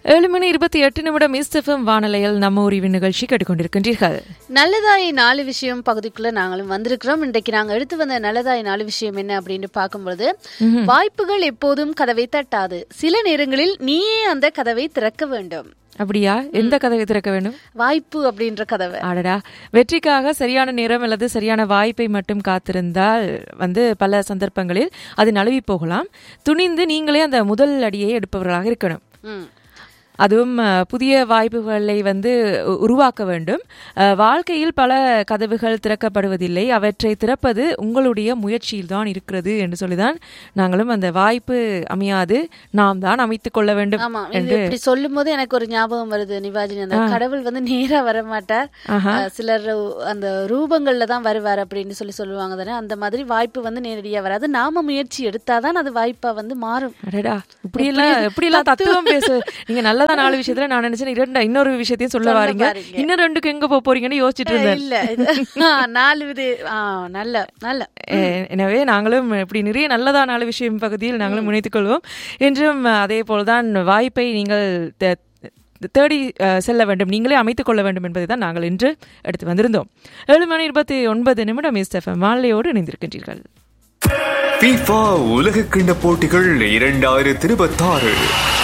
ஏழு மணி இருபத்தி எட்டு நிமிடம் இஸ்தஃபம் வானலையில் நம்ம உரிவு நிகழ்ச்சி கேட்டுக்கொண்டிருக்கின்றீர்கள் நல்லதாய் நாலு விஷயம் பகுதிக்குள்ள நாங்களும் வந்திருக்கிறோம் இன்றைக்கு நாங்க எடுத்து வந்த நல்லதாய் நாலு விஷயம் என்ன அப்படின்னு பார்க்கும்பொழுது வாய்ப்புகள் எப்போதும் கதவை தட்டாது சில நேரங்களில் நீயே அந்த கதவை திறக்க வேண்டும் அப்படியா எந்த கதவை திறக்க வேண்டும் வாய்ப்பு அப்படின்ற கதவை ஆடடா வெற்றிக்காக சரியான நேரம் அல்லது சரியான வாய்ப்பை மட்டும் காத்திருந்தால் வந்து பல சந்தர்ப்பங்களில் அது நழுவி போகலாம் துணிந்து நீங்களே அந்த முதல் அடியை எடுப்பவர்களாக இருக்கணும் ம். அதுவும் அஹ், புதிய வாய்ப்புகளை வந்து உ- உருவாக்க வேண்டும் அஹ், வாழ்க்கையில் பல கதவுகள் திறக்கப்படுவதில்லை அவற்றை திறப்பது உங்களுடைய முயற்சியில் தான் இருக்கிறது என்று சொல்லிதான் நாங்களும் அந்த வாய்ப்பு அமையாது நாம் தான் அமைத்துக் கொள்ள வேண்டும் ஆமா இது இப்படி சொல்லும் போது எனக்கு ஒரு ஞாபகம் வருது நிவாஜினி அந்த கடவுள் வந்து நேரா வர மாட்டார் ஆஹா. அஹ், சிலர் அந்த ரூபங்கள்ல தான் வருவார் அப்படின்னு சொல்லி சொல்லுவாங்க தானே அந்த மாதிரி வாய்ப்பு வந்து நேரடியா வராது நாம முயற்சி எடுத்தாதான் அது வாய்ப்பா வந்து மாறும் அடடா இப்படியெல்லாம் இப்படியெல்லாம் தத்துவம் பேசு நீங்க நல்லதா நாலு விஷயத்துல நான் நினைச்சேன் இரண்டு இன்னொரு விஷயத்தையும் சொல்ல வாரீங்க வாரீங்க. இன்னும் ரெண்டுக்கு எங்க போக போறீங்கன்னு யோசிச்சுட்டு இருந்தேன் இல்ல இது ஆ, நாலு வித ஆ, நல்ல நல்ல எ- எனவே நாங்களும் இப்படி நிறைய நல்லதா நாலு விஷயம் பகுதியில் நாங்களும் முனைத்துக் கொள்வோம் என்றும் அதே போல்தான் வாய்ப்பை நீங்கள் தே- தேடி அஹ், செல்ல வேண்டும் நீங்களே அமைத்துக் கொள்ள வேண்டும் என்பதை தான் நாங்கள் இன்று எடுத்து வந்திருந்தோம் ஏழு மணி இருபத்தி ஒன்பது நிமிடம் இஸ்டெஃபம் மாலையோடு இணைந்திருக்கின்றீர்கள் FIFA உலக கிண்ண போட்டிகள் இரண்டாயிரத்தி இருபத்தாறு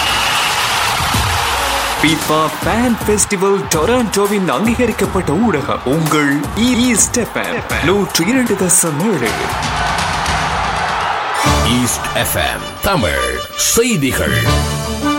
FIFA ஃபேன் ஃபெஸ்டிவல் டொராண்டோவின் அங்கீகரிக்கப்பட்ட ஊடகம் உங்கள் ஈஸ்ட் நூற்று இரண்டு தசம் ஏழு ஈஸ்ட் எஃப்எம் தமிழ் செய்திகள்